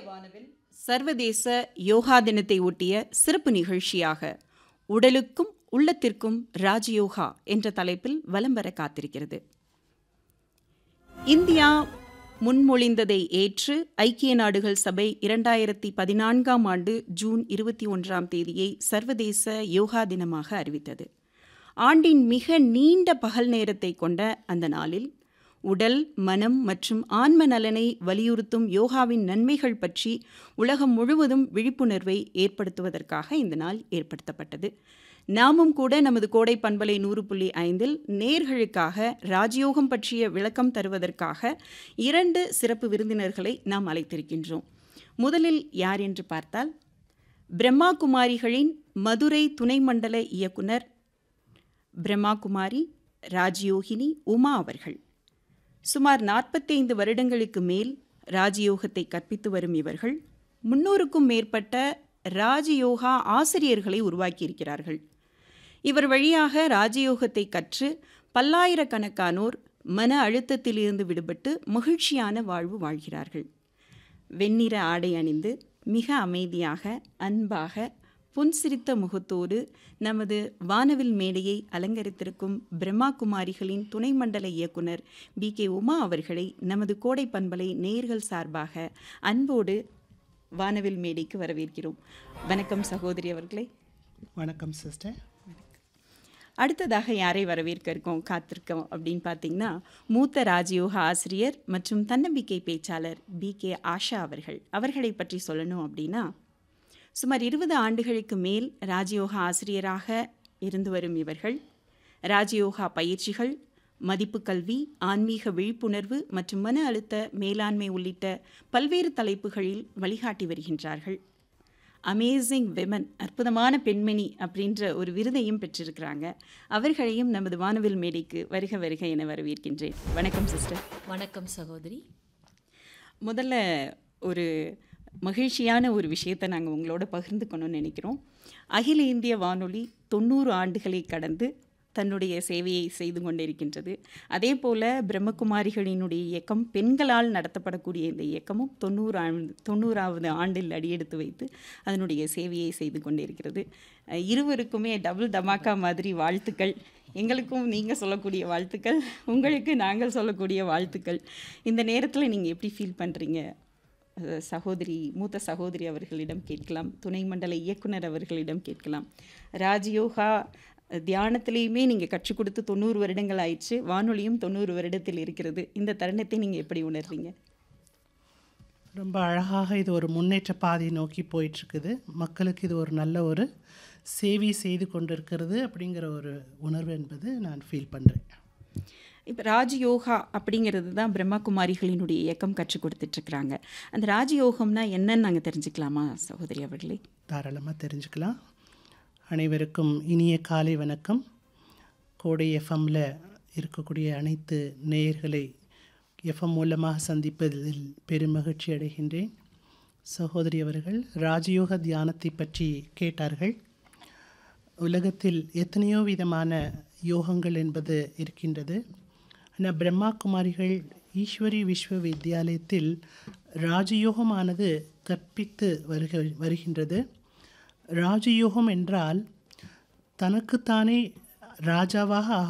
வானவில் சர்வதேச யோகா தினத்தை ஒட்டிய சிறப்பு நிகழ்ச்சியாக உடலுக்கும் உள்ளத்திற்கும் ராஜயோகா என்ற தலைப்பில் வலம் வர காத்திருக்கிறது இந்தியா முன்மொழிந்ததை ஏற்று ஐக்கிய நாடுகள் சபை இரண்டாயிரத்தி பதினான்காம் ஆண்டு ஜூன் இருபத்தி ஒன்றாம் தேதியை சர்வதேச யோகா தினமாக அறிவித்தது ஆண்டின் மிக நீண்ட பகல் நேரத்தை கொண்ட அந்த நாளில் உடல் மனம் மற்றும் ஆன்ம நலனை வலியுறுத்தும் யோகாவின் நன்மைகள் பற்றி உலகம் முழுவதும் விழிப்புணர்வை ஏற்படுத்துவதற்காக இந்த நாள் ஏற்படுத்தப்பட்டது நாமும் கூட நமது கோடை பண்பலை நூறு புள்ளி ஐந்தில் நேர்களுக்காக ராஜயோகம் பற்றிய விளக்கம் தருவதற்காக இரண்டு சிறப்பு விருந்தினர்களை நாம் அழைத்திருக்கின்றோம் முதலில் யார் என்று பார்த்தால் பிரம்மா குமாரிகளின் மதுரை துணை மண்டல இயக்குனர் பிரம்மா குமாரி ராஜயோகினி உமா அவர்கள் சுமார் நாற்பத்தைந்து வருடங்களுக்கு மேல் ராஜயோகத்தை கற்பித்து வரும் இவர்கள் முன்னூறுக்கும் மேற்பட்ட ராஜயோகா ஆசிரியர்களை உருவாக்கியிருக்கிறார்கள் இவர் வழியாக ராஜயோகத்தை கற்று பல்லாயிரக்கணக்கானோர் மன அழுத்தத்திலிருந்து விடுபட்டு மகிழ்ச்சியான வாழ்வு வாழ்கிறார்கள் வெண்ணிற ஆடை அணிந்து மிக அமைதியாக அன்பாக புன்சிரித்த முகத்தோடு நமது வானவில் மேடையை அலங்கரித்திருக்கும் பிரம்மா குமாரிகளின் துணை மண்டல இயக்குனர் பி கே உமா அவர்களை நமது கோடை பண்பலை நேர்கள் சார்பாக அன்போடு வானவில் மேடைக்கு வரவேற்கிறோம் வணக்கம் சகோதரி அவர்களே வணக்கம் சிஸ்டர் அடுத்ததாக யாரை வரவேற்க இருக்கோம் காத்திருக்கோம் அப்படின்னு பார்த்தீங்கன்னா மூத்த ராஜயோக ஆசிரியர் மற்றும் தன்னம்பிக்கை பேச்சாளர் பி கே ஆஷா அவர்கள் அவர்களை பற்றி சொல்லணும் அப்படின்னா சுமார் இருபது ஆண்டுகளுக்கு மேல் ராஜயோக ஆசிரியராக இருந்து வரும் இவர்கள் ராஜயோகா பயிற்சிகள் மதிப்பு கல்வி ஆன்மீக விழிப்புணர்வு மற்றும் மன அழுத்த மேலாண்மை உள்ளிட்ட பல்வேறு தலைப்புகளில் வழிகாட்டி வருகின்றார்கள் அமேசிங் விமன் அற்புதமான பெண்மணி அப்படின்ற ஒரு விருதையும் பெற்றிருக்கிறாங்க அவர்களையும் நமது வானவில் மேடைக்கு வருக வருக என வரவேற்கின்றேன் வணக்கம் சிஸ்டர் வணக்கம் சகோதரி முதல்ல ஒரு மகிழ்ச்சியான ஒரு விஷயத்தை நாங்கள் உங்களோட பகிர்ந்துக்கணும்னு நினைக்கிறோம் அகில இந்திய வானொலி தொண்ணூறு ஆண்டுகளை கடந்து தன்னுடைய சேவையை செய்து கொண்டிருக்கின்றது அதே போல் பிரம்மகுமாரிகளினுடைய இயக்கம் பெண்களால் நடத்தப்படக்கூடிய இந்த இயக்கமும் தொண்ணூறு ஆண்டு தொண்ணூறாவது ஆண்டில் அடியெடுத்து வைத்து அதனுடைய சேவையை செய்து கொண்டிருக்கிறது அஹ் இருவருக்குமே டபுள் தமாக்கா மாதிரி வாழ்த்துக்கள் எங்களுக்கும் நீங்கள் சொல்லக்கூடிய வாழ்த்துக்கள் உங்களுக்கு நாங்கள் சொல்லக்கூடிய வாழ்த்துக்கள் இந்த நேரத்தில் நீங்கள் எப்படி ஃபீல் பண்ணுறீங்க அஹ் சகோதரி மூத்த சகோதரி அவர்களிடம் கேட்கலாம் துணை மண்டல இயக்குனர் அவர்களிடம் கேட்கலாம் ராஜயோகா தியானத்திலையுமே நீங்கள் கற்றுக் கொடுத்து தொண்ணூறு வருடங்கள் ஆயிடுச்சு வானொலியும் தொண்ணூறு வருடத்தில் இருக்கிறது இந்த தருணத்தை நீங்கள் எப்படி உணர்றீங்க ரொம்ப அழகாக இது ஒரு முன்னேற்ற பாதை நோக்கி போயிட்டுருக்குது மக்களுக்கு இது ஒரு நல்ல ஒரு சேவை செய்து கொண்டிருக்கிறது அப்படிங்கிற ஒரு உணர்வு என்பது நான் ஃபீல் பண்ணுறேன் இப்போ ராஜயோகா அப்படிங்கிறது தான் பிரம்மகுமாரிகளினுடைய இயக்கம் கற்றுக் கொடுத்துட்ருக்குறாங்க அந்த ராஜயோகம்னா என்னன்னு நாங்கள் தெரிஞ்சுக்கலாமா சகோதரி அவர்களே தாராளமாக தெரிஞ்சுக்கலாம் அனைவருக்கும் இனிய காலை வணக்கம் கோடை எஃப்எம்மில் இருக்கக்கூடிய அனைத்து நேயர்களை எஃப்எம் மூலமாக சந்திப்பதில் பெருமகிழ்ச்சி அடைகின்றேன் சகோதரி அவர்கள் ராஜயோக தியானத்தை பற்றி கேட்டார்கள் உலகத்தில் எத்தனையோ விதமான யோகங்கள் என்பது இருக்கின்றது ஆனால் பிரம்மா குமாரிகள் ஈஸ்வரி விஸ்வ வித்யாலயத்தில் ராஜயோகமானது கற்பித்து வருக வருகின்றது ராஜயோகம் என்றால் தனக்குத்தானே ராஜாவாக